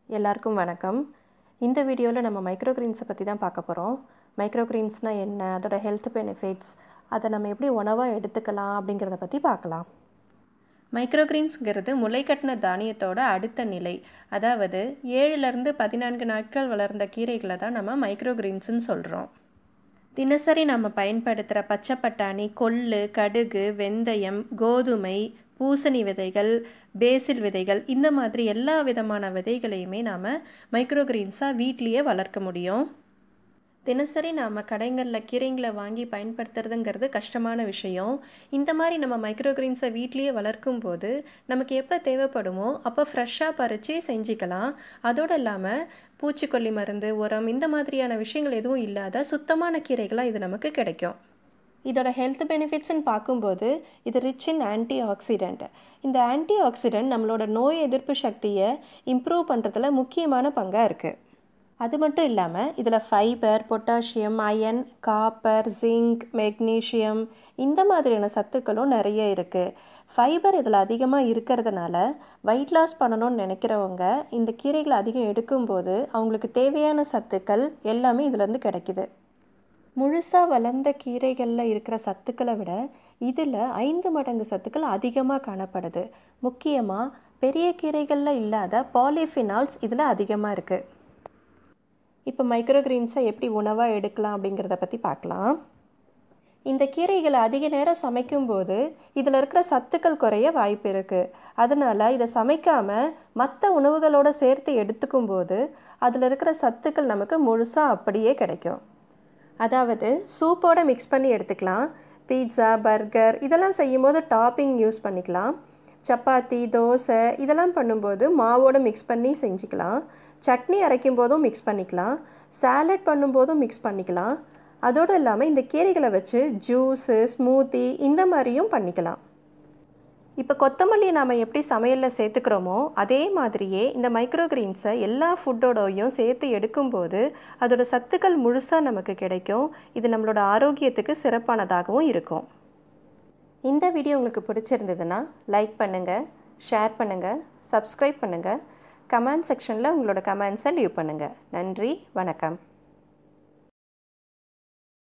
எல்லாருக்கும் வணக்கம் இந்த வீடியோவில் நம்ம மைக்ரோ கிரீன்ஸை பற்றி தான் பார்க்க போகிறோம் மைக்ரோ கிரீன்ஸ்னால் என்ன அதோட ஹெல்த் பெனிஃபிட்ஸ் அதை நம்ம எப்படி உணவாக எடுத்துக்கலாம் அப்படிங்கிறத பற்றி பார்க்கலாம் மைக்ரோ கிரீன்ஸுங்கிறது முளைக்கட்டின தானியத்தோட அடுத்த நிலை அதாவது ஏழுலேருந்து பதினான்கு நாட்கள் வளர்ந்த கீரைகளை தான் நம்ம மைக்ரோ கிரீன்ஸ்னு சொல்கிறோம் தினசரி நம்ம பயன்படுத்துகிற பச்சை பட்டாணி கொள்ளு கடுகு வெந்தயம் கோதுமை பூசணி விதைகள் பேசில் விதைகள் இந்த மாதிரி எல்லா விதமான விதைகளையுமே நாம் மைக்ரோ கிரீன்ஸாக வீட்லேயே வளர்க்க முடியும் தினசரி நாம் கடைகளில் கீரைங்களை வாங்கி பயன்படுத்துறதுங்கிறது கஷ்டமான விஷயம் இந்த மாதிரி நம்ம மைக்ரோ கிரீன்ஸை வீட்லேயே வளர்க்கும் போது நமக்கு எப்போ தேவைப்படுமோ அப்போ ஃப்ரெஷ்ஷாக பறித்து செஞ்சுக்கலாம் அதோடு இல்லாமல் பூச்சிக்கொல்லி மருந்து உரம் இந்த மாதிரியான விஷயங்கள் எதுவும் இல்லாத சுத்தமான கீரைகளாக இது நமக்கு கிடைக்கும் இதோட ஹெல்த் பெனிஃபிட்ஸ்னு பார்க்கும்போது இது ரிச் இன் ஆன்டி ஆக்சிடெண்ட் இந்த ஆன்டி ஆக்சிடெண்ட் நம்மளோட நோய் எதிர்ப்பு சக்தியை இம்ப்ரூவ் பண்ணுறதுல முக்கியமான பங்காக இருக்குது அது மட்டும் இல்லாமல் இதில் fibre potassium iron copper zinc magnesium இந்த மாதிரியான சத்துக்களும் நிறைய இருக்குது ஃபைபர் இதில் அதிகமாக இருக்கிறதுனால வெயிட் லாஸ் பண்ணணும்னு நினைக்கிறவங்க இந்த கீரைகளை அதிகம் எடுக்கும்போது அவங்களுக்கு தேவையான சத்துக்கள் எல்லாமே இதுலேருந்து கிடைக்கிது முழுசாக வளர்ந்த கீரைகளில் இருக்கிற சத்துக்களை விட இதில் ஐந்து மடங்கு சத்துக்கள் அதிகமாக காணப்படுது முக்கியமாக பெரிய கீரைகளில் இல்லாத பாலிஃபினால்ஸ் இதில் அதிகமாக இருக்குது இப்போ மைக்ரோ கிரீன்ஸை எப்படி உணவாக எடுக்கலாம் அப்படிங்கிறத பற்றி பார்க்கலாம் இந்த கீரைகளை அதிக நேரம் சமைக்கும்போது இதில் இருக்கிற சத்துக்கள் குறைய வாய்ப்பு இருக்குது அதனால் இதை சமைக்காமல் மற்ற உணவுகளோடு சேர்த்து எடுத்துக்கும் போது அதில் இருக்கிற சத்துக்கள் நமக்கு முழுசாக அப்படியே கிடைக்கும் அதாவது சூப்போடு மிக்ஸ் பண்ணி எடுத்துக்கலாம் பீட்சா பர்கர் இதெல்லாம் செய்யும்போது டாப்பிங் யூஸ் பண்ணிக்கலாம் சப்பாத்தி தோசை இதெல்லாம் பண்ணும்போது மாவோடு மிக்ஸ் பண்ணி செஞ்சுக்கலாம் சட்னி அரைக்கும் போதும் மிக்ஸ் பண்ணிக்கலாம் சாலட் பண்ணும்போதும் மிக்ஸ் பண்ணிக்கலாம் அதோடு இல்லாமல் இந்த கீரைகளை வச்சு ஜூஸு ஸ்மூத்தி இந்த மாதிரியும் பண்ணிக்கலாம் இப்போ கொத்தமல்லி நாம் எப்படி சமையலில் சேர்த்துக்கிறோமோ அதே மாதிரியே இந்த மைக்ரோ கிரீன்ஸை எல்லா ஃபுட்டோடையும் சேர்த்து எடுக்கும்போது அதோட சத்துக்கள் முழுசாக நமக்கு கிடைக்கும் இது நம்மளோட ஆரோக்கியத்துக்கு சிறப்பானதாகவும் இருக்கும் இந்த வீடியோ உங்களுக்கு பிடிச்சிருந்ததுன்னா லைக் பண்ணுங்கள் ஷேர் பண்ணுங்கள் சப்ஸ்கிரைப் பண்ணுங்கள் கமெண்ட் செக்ஷனில் உங்களோட கமெண்ட்ஸை லீவ் பண்ணுங்கள் நன்றி வணக்கம்